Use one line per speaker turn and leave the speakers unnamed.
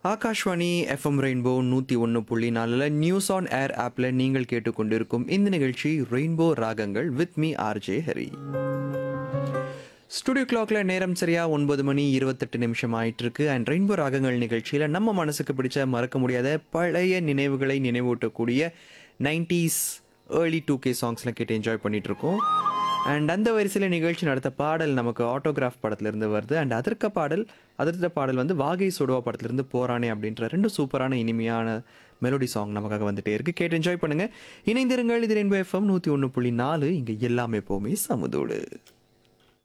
Akashvani FM rainbow நூற்றி ஒன்று புள்ளி நாலில் நியூஸ் ஆன் ஏர் ஆப்பில் நீங்கள் கேட்டுக்கொண்டிருக்கும் இந்த நிகழ்ச்சி ரெயின்போ ராகங்கள் with me RJ Hari studio கிளாக்ல நேரம் சரியா ஒன்பது மணி இருபத்தெட்டு நிமிஷம் ஆயிட்டு இருக்கு அண்ட் ரெயின்போ ராகங்கள் நிகழ்ச்சியில் நம்ம மனசுக்கு பிடிச்ச மறக்க முடியாத பழைய நினைவுகளை நினைவூட்டக்கூடிய நைன்டிஸ் ஏர்லி டூ கே சாங்ஸ்லாம் கேட்டு என்ஜாய் பண்ணிட்டு இருக்கோம் அண்ட் அந்த வரிசையில் நிகழ்ச்சி நடத்த பாடல் நமக்கு ஆட்டோகிராஃப் படத்துலேருந்து வருது அண்ட் அதற்கு பாடல் அதற்கு பாடல் வந்து வாகை சுடுவா படத்துலேருந்து போரானே அப்படின்ற ரெண்டு சூப்பரான இனிமையான மெலோடி சாங் நமக்காக வந்துட்டே இருக்கு கேட்டு என்ஜாய் பண்ணுங்க இணைந்திருங்கள் இது ரெயின்போ எஃப்எம் நூற்றி ஒன்று புள்ளி நாலு இங்கே எல்லாமே எப்போவுமே சமுதோடு